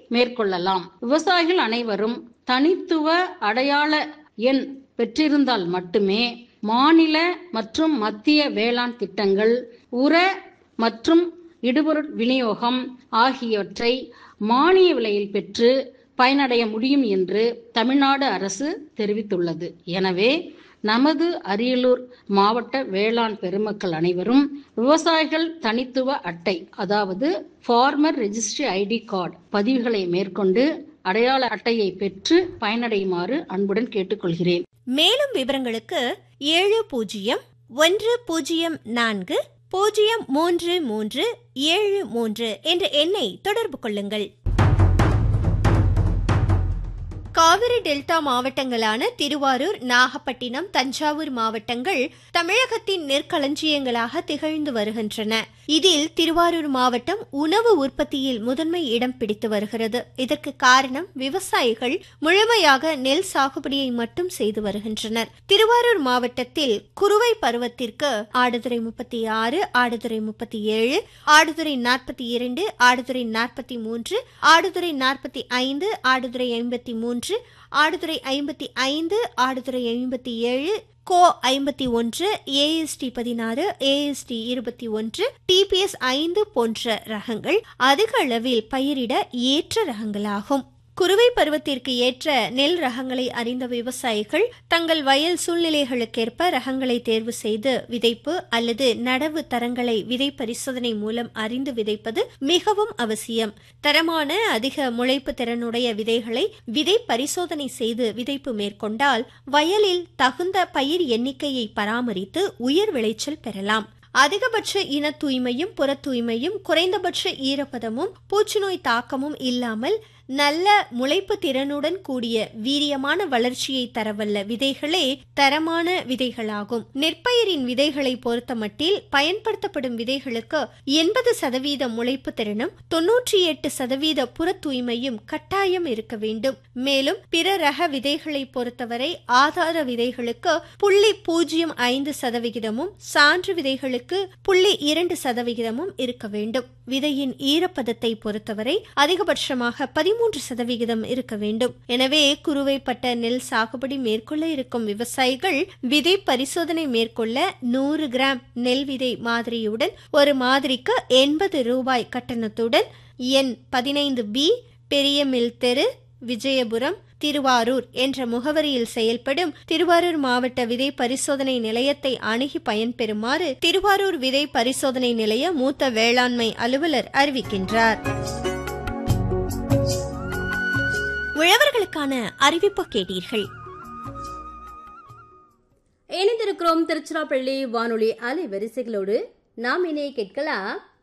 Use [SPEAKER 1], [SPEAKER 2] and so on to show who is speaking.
[SPEAKER 1] மேற்கொள்ளலாம் விவசாயிகள் அனைவரும் தனித்துவ அடையாள எண் பெற்றிருந்தால் மட்டுமே மாநில மற்றும் மத்திய வேளாண் திட்டங்கள் உர மற்றும் இடுபொருள் விநியோகம் ஆகியவற்றை மானிய விலையில் பெற்று பயனடைய முடியும் என்று தமிழ்நாடு அரசு தெரிவித்துள்ளது எனவே நமது அரியலூர் மாவட்ட வேளாண் பெருமக்கள் அனைவரும் விவசாயிகள் தனித்துவ அட்டை அதாவது ஃபார்மர் ரெஜிஸ்ட்ரி ஐடி கார்டு பதிவுகளை மேற்கொண்டு அடையாள அட்டையை பெற்று பயனடையுமாறு அன்புடன் கேட்டுக்கொள்கிறேன்
[SPEAKER 2] மேலும் விவரங்களுக்கு ஏழு பூஜ்ஜியம் ஒன்று பூஜ்ஜியம் நான்கு பூஜ்ஜியம் மூன்று மூன்று ஏழு மூன்று என்ற எண்ணை தொடர்பு கொள்ளுங்கள் காவிரி டெல்டா மாவட்டங்களான திருவாரூர் நாகப்பட்டினம் தஞ்சாவூர் மாவட்டங்கள் தமிழகத்தின் நெற்களஞ்சியங்களாக திகழ்ந்து வருகின்றன இதில் திருவாரூர் மாவட்டம் உணவு உற்பத்தியில் முதன்மை இடம் பிடித்து வருகிறது இதற்கு காரணம் விவசாயிகள் முழுமையாக நெல் சாகுபடியை மட்டும் செய்து வருகின்றனர் திருவாரூர் மாவட்டத்தில் குறுவை பருவத்திற்கு ஆடுதுறை முப்பத்தி ஆறு ஆடுதுறை முப்பத்தி ஏழு ஆடுதுறை நாற்பத்தி இரண்டு ஆடுதுறை நாற்பத்தி மூன்று ஆடுதுறை நாற்பத்தி ஐந்து ஆடுதுறை ஐம்பத்தி மூன்று ஆடுதுறை ஐம்பத்தி ஐந்து ஆடுதுறை ஐம்பத்தி ஏழு கோ ஐம்பத்தி ஒன்று ஏஎஸ்டி பதினாறு ஏஎஸ்டி இருபத்தி ஒன்று டிபிஎஸ் ஐந்து போன்ற ரகங்கள் அதிக அளவில் பயிரிட ஏற்ற ரகங்களாகும் குறுவை பருவத்திற்கு ஏற்ற நெல் ரகங்களை அறிந்த விவசாயிகள் தங்கள் வயல் சூழ்நிலைகளுக்கேற்ப ரகங்களை தேர்வு செய்து விதைப்பு அல்லது நடவு தரங்களை விதை பரிசோதனை மூலம் அறிந்து விதைப்பது மிகவும் அவசியம் தரமான அதிக முளைப்பு திறனுடைய விதைகளை விதை பரிசோதனை செய்து விதைப்பு மேற்கொண்டால் வயலில் தகுந்த பயிர் எண்ணிக்கையை பராமரித்து உயர் விளைச்சல் பெறலாம் அதிகபட்ச இன தூய்மையும் புற தூய்மையும் குறைந்தபட்ச ஈரப்பதமும் பூச்சிநோய் தாக்கமும் இல்லாமல் நல்ல முளைப்பு திறனுடன் கூடிய வீரியமான வளர்ச்சியை தரவல்ல விதைகளே தரமான விதைகளாகும் நெற்பயிரின் விதைகளை பொறுத்தமட்டில் பயன்படுத்தப்படும் விதைகளுக்கு எண்பது சதவீத முளைப்பு திறனும் தொன்னூற்றி எட்டு சதவீத புற தூய்மையும் கட்டாயம் இருக்க வேண்டும் மேலும் பிற ரக விதைகளை பொறுத்தவரை ஆதார விதைகளுக்கு புள்ளி பூஜ்ஜியம் ஐந்து சதவிகிதமும் சான்று விதைகளுக்கு புள்ளி இரண்டு சதவிகிதமும் இருக்க வேண்டும் விதையின் ஈரப்பதத்தை பொறுத்தவரை அதிகபட்சமாக பதிமூன்று சதவிகிதம் இருக்க வேண்டும் எனவே குறுவைப்பட்ட நெல் சாகுபடி மேற்கொள்ள இருக்கும் விவசாயிகள் விதை பரிசோதனை மேற்கொள்ள நூறு கிராம் நெல் விதை மாதிரியுடன் ஒரு மாதிரிக்கு எண்பது ரூபாய் கட்டணத்துடன் எண் பதினைந்து பி பெரிய மில் தெரு விஜயபுரம் திருவாரூர் என்ற முகவரியில் செயல்படும் திருவாரூர் மாவட்ட விதை பரிசோதனை நிலையத்தை அணுகி பயன்பெறுமாறு திருவாரூர் விதை பரிசோதனை நிலைய மூத்த வேளாண்மை அலுவலர் அறிவிக்கின்றார் உழவர்களுக்கான அறிவிப்பு கேட்டீர்கள்
[SPEAKER 3] இணைந்திருக்கிறோம் திருச்சிராப்பள்ளி வானொலி அலைவரிசைகளோடு நாம் இணைய கேட்கலாம்